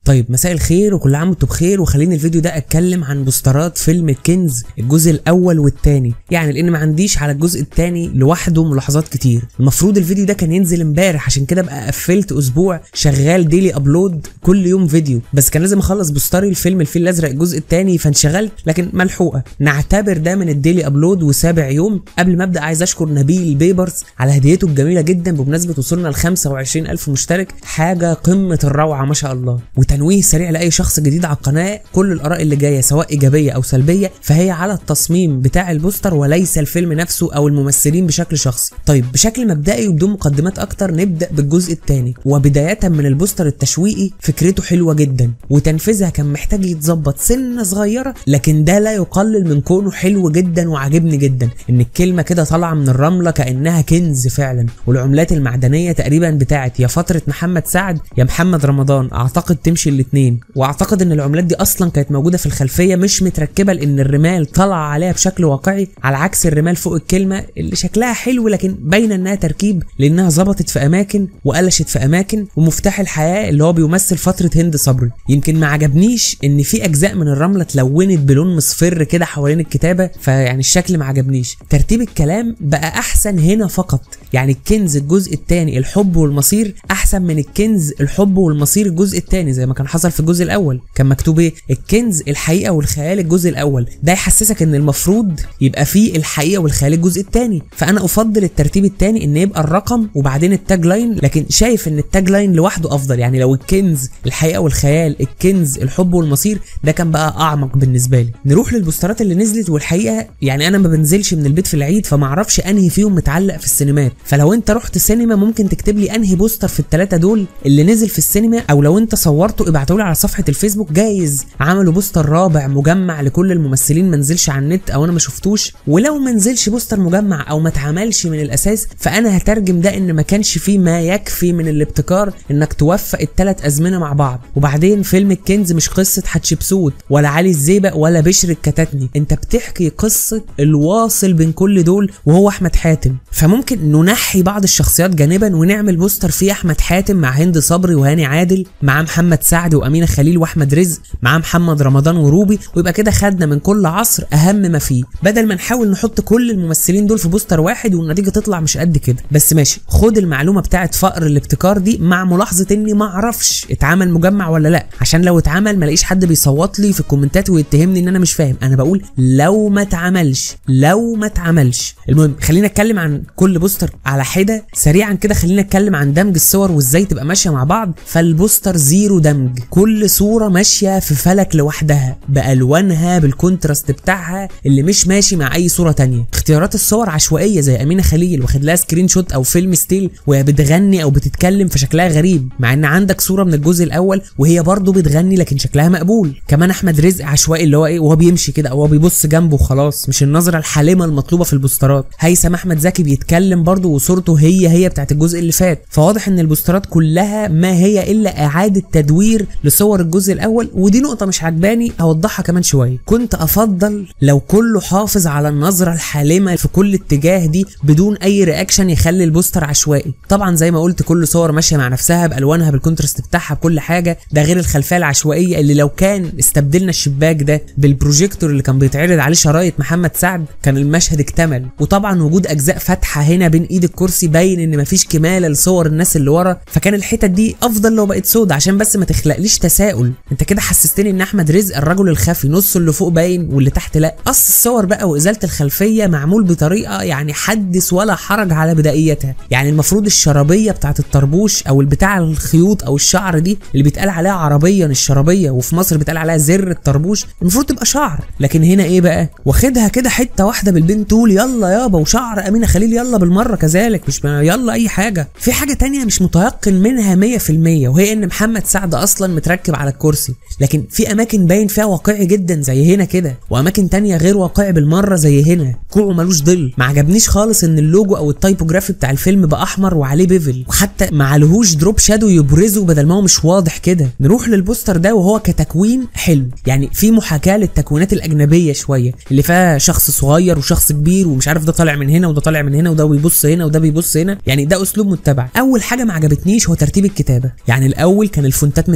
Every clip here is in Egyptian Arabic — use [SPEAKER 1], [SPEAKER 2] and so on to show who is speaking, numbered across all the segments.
[SPEAKER 1] طيب مساء الخير وكل عام وانتم بخير وخليني الفيديو ده اتكلم عن بوسترات فيلم الكنز الجزء الاول والتاني يعني لان ما عنديش على الجزء التاني لوحده ملاحظات كتير المفروض الفيديو ده كان ينزل امبارح عشان كده بقى قفلت اسبوع شغال ديلي ابلود كل يوم فيديو بس كان لازم اخلص بوستري الفيلم الفيل الازرق الجزء التاني فانشغلت لكن ملحوقه نعتبر ده من الديلي ابلود وسابع يوم قبل ما ابدا عايز اشكر نبيل بيبرز على هديته الجميله جدا بمناسبه وصولنا ل 25000 مشترك حاجه قمه الروعه ما شاء الله وتنويه سريع لاي شخص جديد على القناه كل الاراء اللي جايه سواء ايجابيه او سلبيه فهي على التصميم بتاع البوستر وليس الفيلم نفسه او الممثلين بشكل شخصي طيب بشكل مبدئي وبدون مقدمات اكتر نبدا بالجزء الثاني وبدايه من البوستر التشويقي فكرته حلوه جدا وتنفيذها كان محتاج يتظبط سنه صغيره لكن ده لا يقلل من كونه حلو جدا وعاجبني جدا ان الكلمه كده طالعه من الرمله كانها كنز فعلا والعملات المعدنيه تقريبا بتاعت يا فتره محمد سعد يا محمد رمضان اعتقد تمشي الاثنين واعتقد ان العملات دي اصلا كانت موجوده في الخلفيه مش متركبه لان الرمال طالعه عليها بشكل واقعي على عكس الرمال فوق الكلمه اللي شكلها حلو لكن باينه انها تركيب لانها ظبطت في اماكن وقلشت في اماكن ومفتاح الحياه اللي هو بيمثل فتره هند صبري يمكن ما عجبنيش ان في اجزاء من الرمله اتلونت بلون مصفر كده حوالين الكتابه فيعني الشكل ما عجبنيش ترتيب الكلام بقى احسن هنا فقط يعني الكنز الجزء الثاني الحب والمصير احسن من الكنز الحب والمصير الجزء الثاني زي ما كان حصل في الجزء الاول كان مكتوب ايه الكنز الحقيقه والخيال الجزء الاول ده يحسسك ان المفروض يبقى فيه الحقيقه والخيال الجزء الثاني فانا افضل الترتيب الثاني ان يبقى الرقم وبعدين التاج لاين لكن شايف ان التاج لاين لوحده افضل يعني لو الكنز الحقيقه والخيال الكنز الحب والمصير ده كان بقى اعمق بالنسبه لي نروح للبوسترات اللي نزلت والحقيقه يعني انا ما بنزلش من البيت في العيد فما اعرفش انهي فيهم متعلق في السينمات فلو انت رحت سينما ممكن تكتب لي انهي بوستر في الثلاثه دول اللي نزل في السينما او لو انت صورته ابعته لي على صفحه الفيسبوك جايز عملوا بوستر رابع مجمع لكل الممثلين ما نزلش على النت او انا ما شفتوش ولو ما نزلش بوستر مجمع او ما اتعملش من الاساس فانا هترجم ده ان ما كانش فيه ما يكفي من الابتكار انك توفق الثلاث ازمنه مع بعض وبعدين فيلم الكنز مش قصه حتشبسوت ولا علي الزيبق ولا بشر الكتاتني انت بتحكي قصه الواصل بين كل دول وهو احمد حاتم فممكن ننحي بعض الشخصيات جانبا ونعمل بوستر فيه احمد حاتم مع هند صبري وهاني عادل مع محمد سعد وامينه خليل واحمد رزق مع محمد رمضان وروبي ويبقى كده خدنا من كل عصر اهم ما فيه بدل ما نحاول نحط كل الممثلين دول في بوستر واحد والنتيجه تطلع مش قد كده بس ماشي خد المعلومه بتاعت فقر الابتكار دي مع ملاحظه اني ما اعرفش اتعمل مجمع ولا لا عشان لو اتعمل ما الاقيش حد بيصوت لي في الكومنتات ويتهمني ان انا مش فاهم انا بقول لو ما اتعملش لو ما اتعملش المهم خلينا اتكلم عن كل بوستر على حده سريعا كده خلينا اتكلم عن دمج الصور وازاي تبقى ماشيه مع بعض فالبوستر زيرو دمج كل صوره ماشيه في فلك لوحدها بالوانها بالكونتراست بتاعها اللي مش ماشي مع اي صوره تانية اختيارات الصور عشوائيه زي امينه خليل واخد لها سكرين شوت او فيلم ستيل وهي بتغني او بتتكلم فشكلها غريب مع ان عندك صوره من الجزء الاول وهي برضه بتغني لكن شكلها مقبول كمان احمد رزق عشوائي اللي هو ايه وهو بيمشي كده او هو بيبص جنبه وخلاص مش النظره الحالمه المطلوبه في البوسترات هيثم احمد زكي بيتكلم برضه وصورته هي هي بتاعت الجزء اللي فات فواضح ان البوسترات كلها ما هي الا اعاده تدوير لصور الجزء الاول ودي نقطه مش عجباني هوضحها كمان شويه كنت افضل لو كله حافظ على النظره الحالمه في كل اتجاه دي بدون اي رياكشن يخلي البوستر عشوائي طبعا زي ما قلت كل صور ماشيه مع نفسها بالوانها بالكونتراست بتاعها بكل حاجه ده غير الخلفيه العشوائيه اللي لو كان استبدلنا الشباك ده بالبروجيكتور اللي كان بيتعرض عليه شرايط محمد سعد كان المشهد اكتمل وطبعا وجود اجزاء فاتحه هنا بين ايد الكرسي باين ان مفيش كماله لصور الناس اللي ورا فكان الحتت دي افضل لو بقت سودا عشان بس ما تخلقليش تساؤل انت كده حسستني ان احمد رزق الرجل الخفي نصه اللي فوق باين واللي تحت لا قص الصور بقى وازاله الخلفيه معمول بطريقه يعني حدث ولا حرج على بدائيتها يعني المفروض الشرابيه بتاعت الطربوش او البتاع الخيوط او الشعر دي اللي بيتقال عليها عربيه مش شرابيه وفي مصر بيتقال عليها زر الطربوش المفروض تبقى شعر لكن هنا ايه بقى واخدها كده حته واحده بالبنت تقول يلا يابا وشعر امينه خليل يلا بالمره كذلك مش يلا اي حاجه في حاجه تانية مش متيقن منها 100% وهي ان محمد سعد اصلا متركب على الكرسي لكن في اماكن باين فيها واقعي جدا زي هنا كده واماكن تانية غير واقعي بالمره زي هنا كوعه ملوش ظل ما عجبنيش خالص ان اللوجو او التايبوجرافي بتاع الفيلم بقى احمر وعليه بيفل وحتى ما عليهوش دروب شادو يبرزه بدل ما هو مش واضح كده نروح للبوستر ده وهو كتكوين حلو يعني في محاكاه للتكوينات الاجنبيه شويه اللي فيها شخص صغير وشخص كبير ومش عارف ده طالع من هنا وده طالع من هنا وده بيبص هنا وده بيبص هنا يعني ده اسلوب متبع اول حاجه ما عجبتنيش هو ترتيب الكتابه يعني الاول كان الفونتات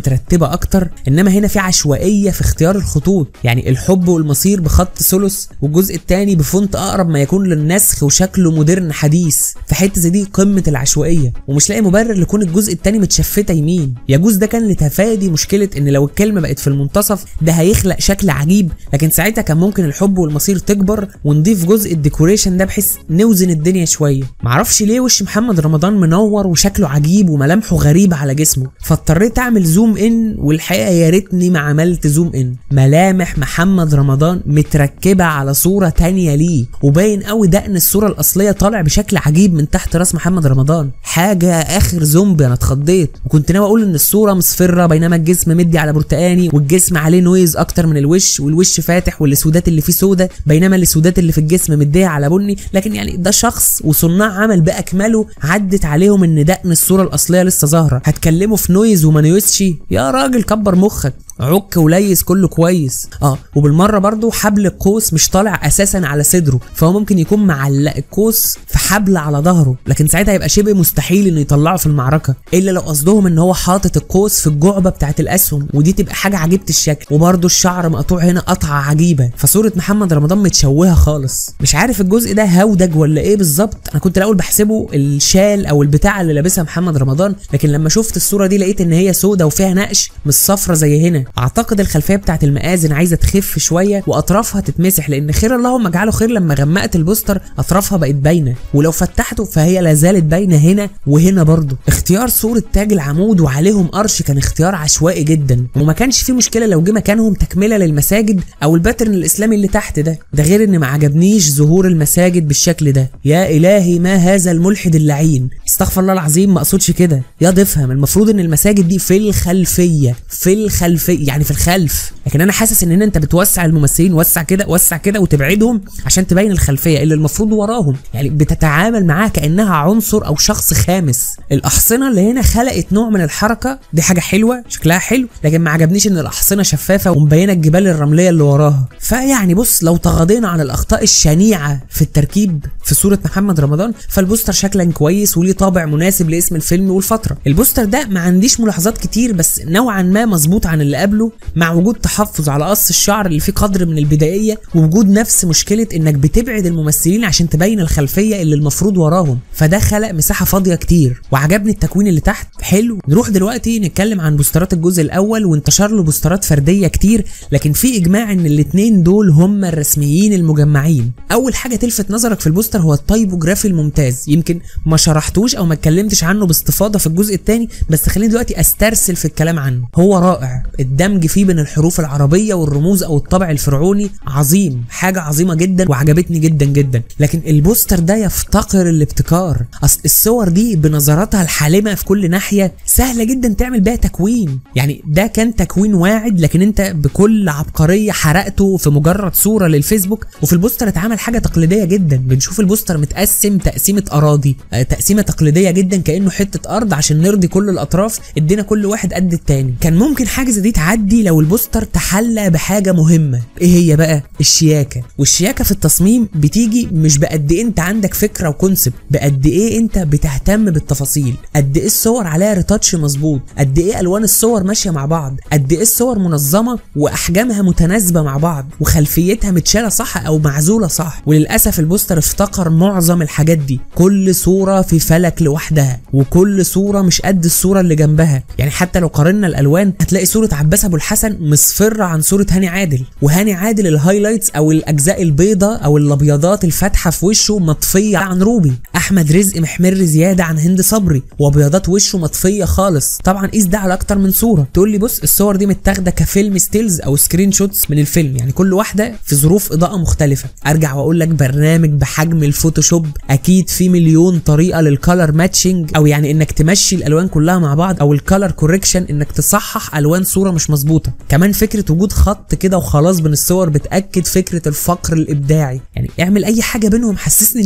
[SPEAKER 1] مترتبه اكتر انما هنا في عشوائيه في اختيار الخطوط يعني الحب والمصير بخط ثلث والجزء الثاني بفونت اقرب ما يكون للنسخ وشكله مودرن حديث في حته زي دي قمه العشوائيه ومش لاقي مبرر لكون الجزء الثاني متشفته يمين يجوز ده كان لتفادي مشكله ان لو الكلمه بقت في المنتصف ده هيخلق شكل عجيب لكن ساعتها كان ممكن الحب والمصير تكبر ونضيف جزء الديكوريشن ده بحيث نوزن الدنيا شويه معرفش ليه وش محمد رمضان منور وشكله عجيب وملامحه غريبه على جسمه فاضطريت اعمل زوم ان والحقيقه يا ريتني ما عملت زوم ان ملامح محمد رمضان متركبه على صوره تانية ليه وباين قوي دقن الصوره الاصليه طالع بشكل عجيب من تحت راس محمد رمضان حاجه اخر زومبي انا اتخضيت وكنت ناوي اقول ان الصوره مصفره بينما الجسم مدي على برتقاني والجسم عليه نويز اكتر من الوش والوش فاتح والاسودات اللي فيه سودا بينما الاسودات اللي في الجسم مديه على بني لكن يعني ده شخص وصناع عمل باكمله عدت عليهم ان دقن الصوره الاصليه لسه ظاهره هتكلموا في نويز وما نويزش يا راجل كبر مخك عك وليس كله كويس اه وبالمره برضو حبل القوس مش طالع اساسا على صدره فهو ممكن يكون معلق القوس في حبل على ظهره لكن ساعتها هيبقى شبه مستحيل انه يطلعه في المعركه الا لو قصدهم ان هو حاطط القوس في الجعبه بتاعه الاسهم ودي تبقى حاجه عجيبه الشكل وبرضو الشعر مقطوع هنا قطعه عجيبه فصوره محمد رمضان متشوهه خالص مش عارف الجزء ده هودج ولا ايه بالظبط انا كنت الاول بحسبه الشال او البتاع اللي لابسها محمد رمضان لكن لما شفت الصوره دي لقيت ان هي سودة وفيها نقش مش صفرة زي هنا اعتقد الخلفيه بتاعت المآذن عايزه تخف شويه واطرافها تتمسح لان خير اللهم اجعله خير لما غمقت البوستر اطرافها بقت باينه ولو فتحته فهي لا زالت باينه هنا وهنا برضه اختيار صوره تاج العمود وعليهم قرش كان اختيار عشوائي جدا وما كانش فيه مشكله لو جه مكانهم تكمله للمساجد او الباترن الاسلامي اللي تحت ده ده غير ان ما عجبنيش ظهور المساجد بالشكل ده يا الهي ما هذا الملحد اللعين استغفر الله العظيم ما اقصدش كده يا افهم المفروض ان المساجد دي في الخلفيه في الخلفيه يعني في الخلف لكن انا حاسس ان هنا انت بتوسع الممثلين وسع كده وسع كده وتبعدهم عشان تبين الخلفيه اللي المفروض وراهم يعني بتتعامل معاها كانها عنصر او شخص خامس الاحصنه اللي هنا خلقت نوع من الحركه دي حاجه حلوه شكلها حلو لكن ما عجبنيش ان الاحصنه شفافه ومبينه الجبال الرمليه اللي وراها فيعني بص لو تغاضينا عن الاخطاء الشنيعه في التركيب في صوره محمد رمضان فالبوستر شكلا كويس وليه طابع مناسب لاسم الفيلم والفتره البوستر ده ما عنديش ملاحظات كتير بس نوعا ما مظبوط عن اللي قبله مع وجود تحفظ على قص الشعر اللي فيه قدر من البدائيه ووجود نفس مشكله انك بتبعد الممثلين عشان تبين الخلفيه اللي المفروض وراهم فده خلق مساحه فاضيه كتير وعجبني التكوين اللي تحت حلو نروح دلوقتي نتكلم عن بوسترات الجزء الاول وانتشر له بوسترات فرديه كتير لكن في اجماع ان الاثنين دول هم الرسميين المجمعين اول حاجه تلفت نظرك في البوستر هو التايبوجرافي الممتاز يمكن ما شرحتوش او ما اتكلمتش عنه باستفاضه في الجزء الثاني بس خليني دلوقتي استرسل في الكلام عنه هو رائع الدمج فيه بين الحروف العربيه والرموز او الطابع الفرعوني عظيم حاجه عظيمه جدا وعجبتني جدا جدا لكن البوستر ده يفتقر الابتكار اصل الصور دي بنظراتها الحالمه في كل ناحيه سهله جدا تعمل بيها تكوين يعني ده كان تكوين واعد لكن انت بكل عبقريه حرقته في مجرد صوره للفيسبوك وفي البوستر اتعمل حاجه تقليديه جدا بنشوف البوستر متقسم تقسيمه اراضي آه، تقسيمه تقليديه جدا كانه حته ارض عشان نرضي كل الاطراف ادينا كل واحد قد التاني كان ممكن حاجه زي دي تعدي لو البوستر تحلى بحاجه مهمه ايه هي بقى الشياكه والشياكه في التصميم بتيجي مش بقد ايه انت عندك فكره وكونسبت بقد ايه انت بتهتم بالتفاصيل قد ايه الصور عليها ريتاتش مظبوط قد ايه الوان الصور ماشيه مع بعض قد ايه الصور منظمه واحجامها متناسبه مع بعض وخلفيتها متشاله صح او معزوله صح وللاسف البوستر افتقر معظم الحاجات دي كل صوره في فلك لوحدها وكل صوره مش قد الصوره اللي جنبها يعني حتى لو قارنا الالوان هتلاقي صوره عباس ابو الحسن مصفره عن صوره هاني عادل وهاني عادل الهايلايتس او الاجزاء البيضاء او الابيضات الفاتحه في وشه مطفيه عن روبي احمد رزق محمر زياده عن هند صبري وابيضات وشه مطفيه خالص طبعا قيس ده على اكتر من صوره تقول لي بص الصور دي متاخده كفيلم ستيلز او سكرين شوتس من الفيلم يعني كل واحده في ظروف اضاءه مختلفه ارجع واقول لك برنامج بحجم الفوتوشوب اكيد في مليون طريقه للكالر ماتشنج او يعني انك تمشي الالوان كلها مع بعض او الكالر كوريكشن انك تصحح الوان صوره مش مظبوطه كمان فكره وجود خط كده وخلاص بين الصور بتاكد فكره الفقر الابداعي يعني اعمل اي حاجه بينهم حسسني ان في شغل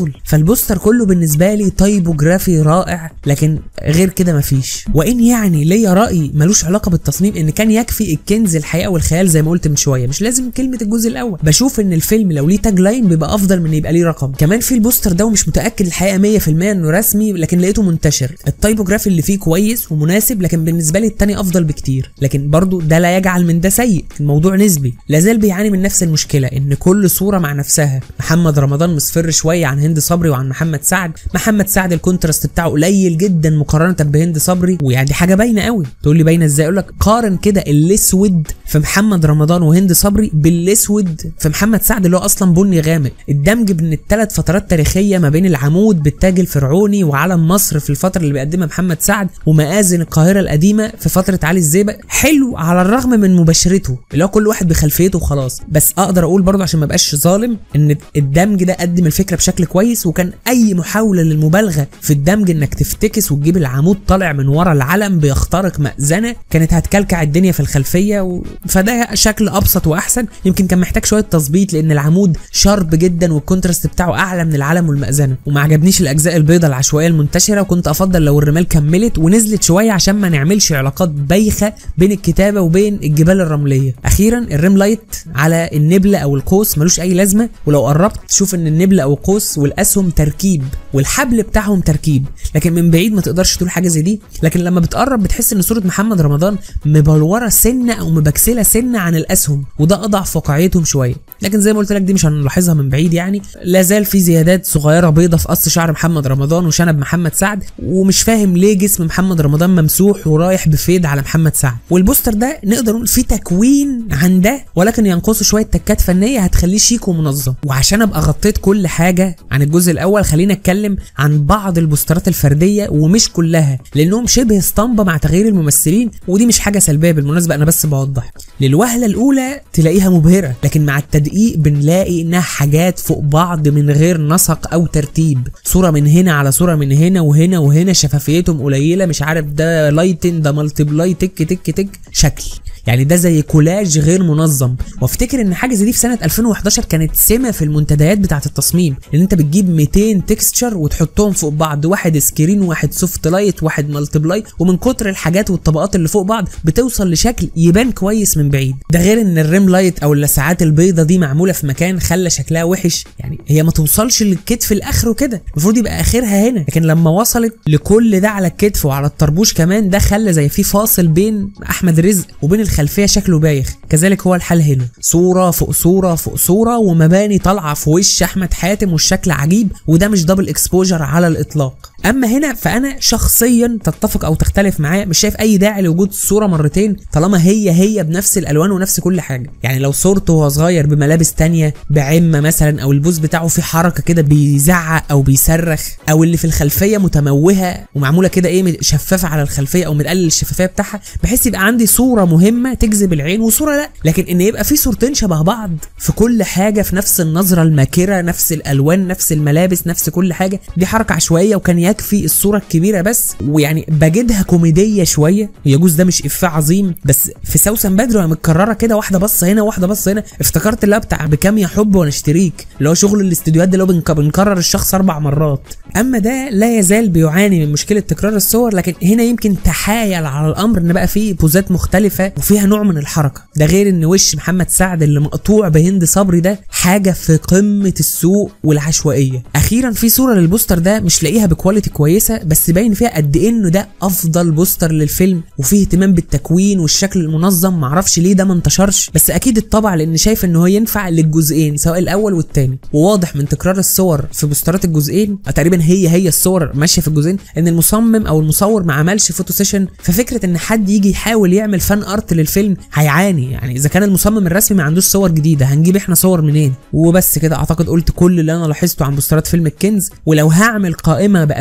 [SPEAKER 1] شغل فالبوستر كله بالنسبه لي تايبوجرافي رائع لكن غير كده مفيش وان يعني ليا راي ملوش علاقه بالتصميم ان كان يكفي الكنز الحقيقه والخيال زي ما قلت من شويه مش لازم كلمه الجزء الاول بشوف ان الفيلم لو ليه تاج لاين بيبقى افضل من يبقى ليه رقم كمان في البوستر ده ومش متاكد الحقيقه 100% انه رسمي لكن لقيته منتشر التايبوجرافي اللي فيه كويس ومناسب لكن بالنسبه لي التاني افضل بكتير لكن برضو ده لا يجعل من ده سيء الموضوع نسبي لازال بيعاني من نفس المشكله ان كل صوره مع نفسها محمد رمضان مصفر شويه عن هند صبري وعن محمد سعد محمد سعد الكونتراست بتاعه قليل جدا مقارنه بهند صبري ويعني دي حاجه باينه قوي تقول لي باينه ازاي اقول لك قارن كده الاسود في محمد رمضان وهند صبري بالاسود في محمد سعد اللي هو اصلا بني غامق الدمج بين الثلاث فترات تاريخيه ما بين العمود بالتاج الفرعوني وعلم مصر في الفتره اللي بيقدمها محمد سعد ومآذن القاهره القديمه في فتره علي الزيبق حلو على الرغم من مباشرته اللي هو كل واحد بخلفيته وخلاص بس اقدر اقول برضه عشان ما ابقاش ظالم ان الدمج ده قدم الفكره بشكل كويس وكان اي محاوله للمبالغه في الدمج انك تفتكس وتجيب العمود طالع من ورا العلم بيخترق مأذنه كانت هتكلكع الدنيا في الخلفيه و... فده شكل ابسط واحسن يمكن كان محتاج شويه تظبيط لان العمود شارب جدا والكونتراست بتاعه اعلى من العلم والمأذنه وما عجبنيش الاجزاء البيضاء العشوائيه المنتشره وكنت افضل لو الرمال كملت ونزلت شويه عشان ما نعملش علاقات بايخه بين الكتابه وبين الجبال الرمليه اخيرا الريم لايت على النبله او القوس ملوش اي لازمه ولو قربت تشوف ان النبله او القوس والاسهم تركيب والحبل بتاعهم تركيب لكن من بعيد ما تقدرش تقول حاجه زي دي لكن لما بتقرب بتحس ان صوره محمد رمضان مبلوره سنه او مبكسله سنه عن الاسهم وده اضعف واقعيتهم شويه لكن زي ما قلت لك دي مش هنلاحظها من بعيد يعني لا زال في زيادات صغيره بيضه في قص شعر محمد رمضان وشنب محمد سعد ومش فاهم ليه جسم محمد رمضان ممسوح ورايح بفيد على محمد سعد والبوستر ده نقدر نقول فيه تكوين عن ده ولكن ينقصه شويه تكات فنيه هتخليه شيك ومنظم وعشان ابقى غطيت كل حاجه عن الجزء الاول خلينا اتكلم عن بعض البوسترات الفرديه ومش كلها لانهم شبه اسطمبه مع تغيير الممثلين ودي مش حاجه سلبيه بالمناسبه انا بس بوضح للوهله الاولى تلاقيها مبهره لكن مع التدقيق بنلاقي انها حاجات فوق بعض من غير نسق او ترتيب صوره من هنا على صوره من هنا وهنا وهنا شفافيتهم قليله مش عارف ده لايتن ده مالتيبلاي تك تك تك شكل يعني ده زي كولاج غير منظم وافتكر ان حاجه زي دي في سنه 2011 كانت سمه في المنتديات بتاعه التصميم ان انت بتجيب 200 تكستشر وتحطهم فوق بعض واحد سكرين واحد سوفت لايت واحد مالتيبلاي ومن كتر الحاجات والطبقات اللي فوق بعض بتوصل لشكل يبان كويس من بعيد ده غير ان الريم لايت او اللسعات البيضه دي معموله في مكان خلى شكلها وحش يعني هي ما توصلش للكتف لاخره كده المفروض يبقى اخرها هنا لكن لما وصلت لكل ده على الكتف وعلى الطربوش كمان ده خلى زي في فاصل بين احمد رزق وبين الخلفيه شكله بايخ كذلك هو الحال هنا صوره فوق صوره فوق صوره ومباني طالعه في وش احمد حاتم والشكل عجيب وده مش دبل اكسبوجر على الاطلاق اما هنا فانا شخصيا تتفق او تختلف معايا مش شايف اي داعي لوجود الصوره مرتين طالما هي هي بنفس الالوان ونفس كل حاجه يعني لو صورته وهو صغير بملابس تانية بعمه مثلا او البوز بتاعه فيه حركه كده بيزعق او بيصرخ او اللي في الخلفيه متموهه ومعموله كده ايه شفافه على الخلفيه او مقلل الشفافيه بتاعها بحيث يبقى عندي صوره مهمه تجذب العين وصوره لا لكن ان يبقى في صورتين شبه بعض في كل حاجه في نفس النظره الماكره نفس الالوان نفس الملابس نفس كل حاجه دي حركه عشوائيه وكان يكفي الصوره الكبيره بس ويعني بجدها كوميديه شويه يجوز ده مش افيه عظيم بس في سوسن بدر وهي متكرره كده واحده بص هنا واحده بص هنا افتكرت اللي هو بتاع بكام يا حب وانا اشتريك اللي هو شغل الاستديوهات ده اللي هو بنك- بنكرر الشخص اربع مرات اما ده لا يزال بيعاني من مشكله تكرار الصور لكن هنا يمكن تحايل على الامر ان بقى فيه بوزات مختلفه وفيها نوع من الحركه ده غير ان وش محمد سعد اللي مقطوع بهند صبري ده حاجه في قمه السوء والعشوائيه اخيرا في صوره للبوستر ده مش لاقيها بكواليتي كويسه بس باين فيها قد ايه انه ده افضل بوستر للفيلم وفيه اهتمام بالتكوين والشكل المنظم معرفش ليه ده ما انتشرش بس اكيد اتطبع لان شايف ان هو ينفع للجزئين سواء الاول والتاني وواضح من تكرار الصور في بوسترات الجزئين تقريبا هي هي الصور ماشيه في الجزئين ان المصمم او المصور ما عملش فوتو سيشن ففكره ان حد يجي يحاول يعمل فان ارت للفيلم هيعاني يعني اذا كان المصمم الرسمي ما عندوش صور جديده هنجيب احنا صور منين وبس كده اعتقد قلت كل اللي انا لاحظته عن بوسترات فيلم الكنز ولو هعمل قائمه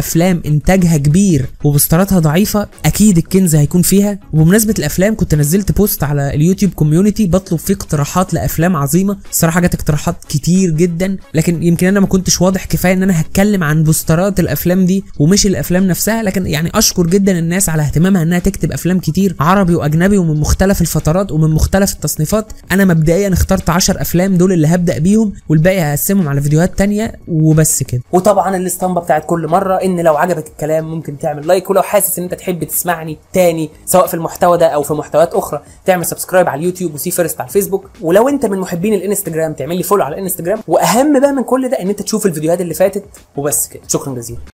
[SPEAKER 1] افلام انتاجها كبير وبوستراتها ضعيفه اكيد الكنز هيكون فيها وبمناسبه الافلام كنت نزلت بوست على اليوتيوب كوميونتي بطلب فيه اقتراحات لافلام عظيمه الصراحه جت اقتراحات كتير جدا لكن يمكن انا ما كنتش واضح كفايه ان انا هتكلم عن بوسترات الافلام دي ومش الافلام نفسها لكن يعني اشكر جدا الناس على اهتمامها انها تكتب افلام كتير عربي واجنبي ومن مختلف الفترات ومن مختلف التصنيفات انا مبدئيا اخترت 10 افلام دول اللي هبدا بيهم والباقي هقسمهم على فيديوهات تانية وبس كده وطبعا الاسطمبه بتاعت كل مره ان لو عجبك الكلام ممكن تعمل لايك ولو حاسس ان انت تحب تسمعني تاني سواء في المحتوى ده او في محتويات اخرى تعمل سبسكرايب على اليوتيوب وسي فيرست على الفيسبوك ولو انت من محبين الانستجرام تعمل لي فولو على الانستجرام واهم بقى من كل ده ان انت تشوف الفيديوهات اللي فاتت وبس كده شكرا جزيلا